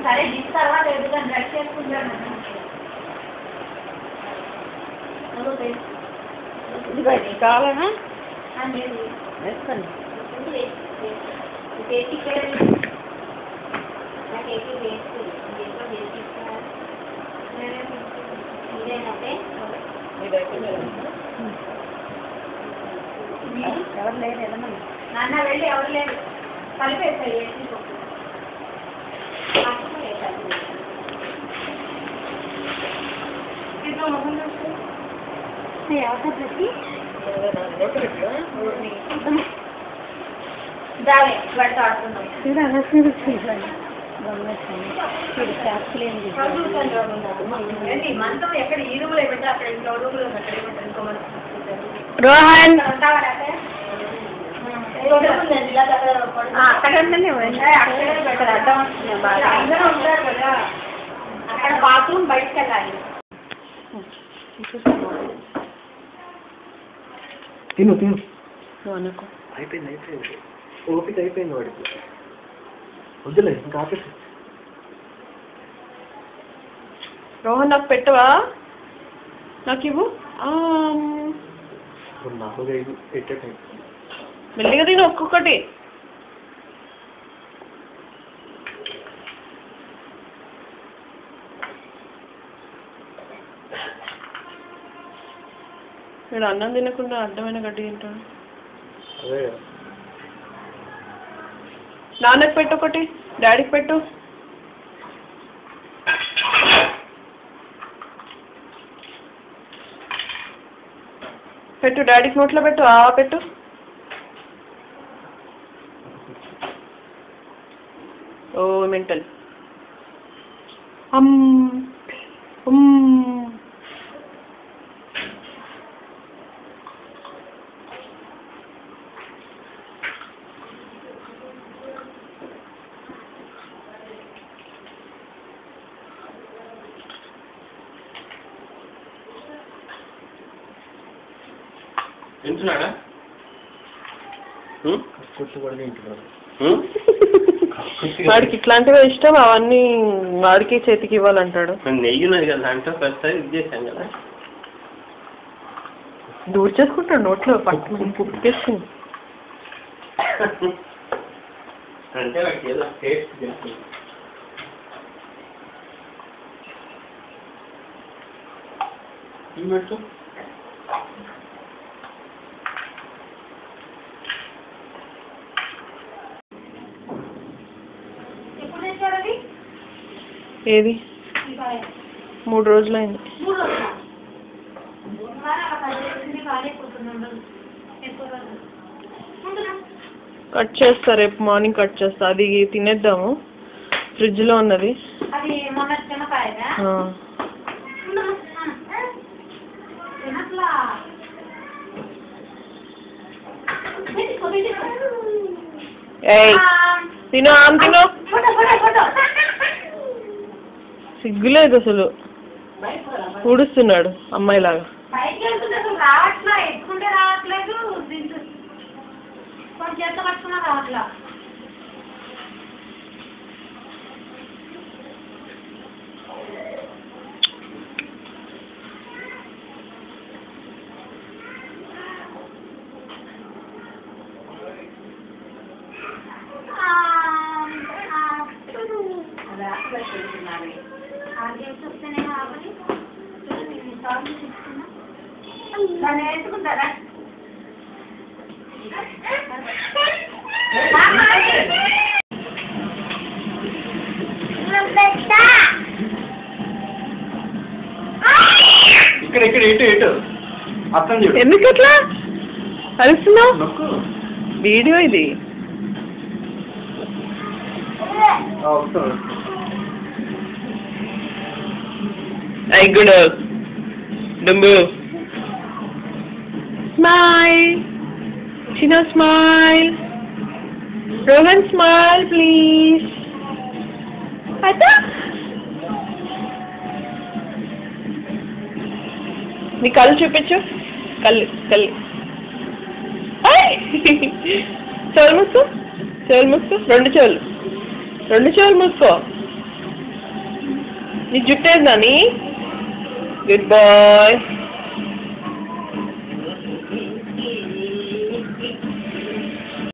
సరే డిస్ తర్వాత ఎదుగుతాను డ్రెస్ చేసుకుంటాను ఇదిగో ఇది కావాలనా లేదు వేసుకోండి కేక్ ఇక్కడ నా కేక్ వేస్ట్ ఇంకేదో వేస్ట్ ఇదేనంటే ఎవరు లేరు ఏదన్నా నాన్న వెళ్ళి ఎవరు లేరు కలిపేస్తాయి వేసి దావే వాడితో ఆడుతున్నాం చూడు అలా చూడు చూడండి చూడు క్యాప్సులు ఏం ఏంటి మంతం ఎక్కడ ఈ రూమ్లో పెట్టా అక్కడ ఇంకో రూమ్లో అక్కడ ఏమంటారు ఇంకో మనం రోహన్ అక్కడ ఉందండి అక్కడే పెట్టారు అడ్డం వస్తుంది బాగా అందరూ ఉంటారు కదా అక్కడ బాత్రూమ్ బయటకు వెళ్ళాలి తిను తిను అనుకో అయిపోయింది అయిపోయింది ఓపిక అయిపోయింది వాడికి వద్దులే ఇంకా ఆపేసి రోహన్ నాకు పెట్టవా నాకు ఇవ్వు ఇప్పుడు నాలుగు ఐదు ఎట్టే మెల్లిగా తిను ఒక్కొక్కటి నేను అన్నం తినకుండా అడ్డమైన గడ్డి తింటాను అదే నాన్నకి పెట్టు ఒకటి డాడీకి పెట్టు పెట్టు డాడీకి నోట్లో పెట్టు ఆ పెట్టు ఓ మెంటల్ అమ్ ఉమ్. వింటున్నాడా కూర్చోబడి ఇంటున్నాడు వాడికి ఇట్లాంటివే ఇష్టం అవన్నీ వాడికి చేతికి ఇవ్వాలంటాడు నెయ్యి ఉన్నది కదా దాంట్లో ఫస్ట్ ఇది చేశాం కదా దూర్ చేసుకుంటాడు నోట్లో పట్టు పుట్టుకేస్తుంది అంటే నాకు ఏదో టేస్ట్ తెలుస్తుంది ఇవి పెట్టు ఎప్పుడు తెచ్చాడు అది ఏది ఇవాళ. మూడు రోజులైంది మూడు రోజులా? బుధవారం అలా పది రోజులు ఖాళీ అయిపోతుంది ఉండదు. ఎక్కువ రోజులు. ఉండునా? కట్ చేస్తా రేపు మార్నింగ్ కట్ చేస్తా అది తినేద్దాము ఫ్రిడ్జ్ లో ఉన్నది అది మొన్న నిమ్మకాయదా ఆ. ఉండదు. ఆ. తినట్లా. తీసుకో, తీసుకో. ఏయ్ ఆ. తిను ఆమె తిను ఫోటో ఫోటో ఫోటో సిగ్గులేదు అసలు ఊడుస్తున్నాడు అమ్మాయిలాగా బయటికి వెళ్తుంటే అసలు రావట్లా ఎత్తుకుంటే రావట్లేదు దించు. కొంచెం చేత పట్టుకున్నా రావట్లా ఆ, ఆ, అది ఆకులు పెడుతున్నాను. ఆడియన్స్ వస్తేనేమో ఆపని. చూడు, నేను ఇన్నిసార్లు చెప్తున్నా. దాన్ని వేసుకుంటారా ఇక్కడ ఇక్కడ ఇటు ఇటు అర్థం చూడు ఎందుకు అట్లా అరుస్తున్నావు నొక్కు వీడియో ఇది ఆ, వస్తుంది ఐ గుడ్ డుంబు స్మైల్ చిన్న స్మైల్ రోహన్ స్మైల్ ప్లీజ్ అదా నీ కళ్ళు చూపించు కళ్ళు కళ్ళు ఆయ్! చెవులు మూసుకో చెవులు మూసుకో రెండు చెవులు రెండు చెవులు మూసుకో నీ జుట్టు ఏందని గుడ్ బాయ్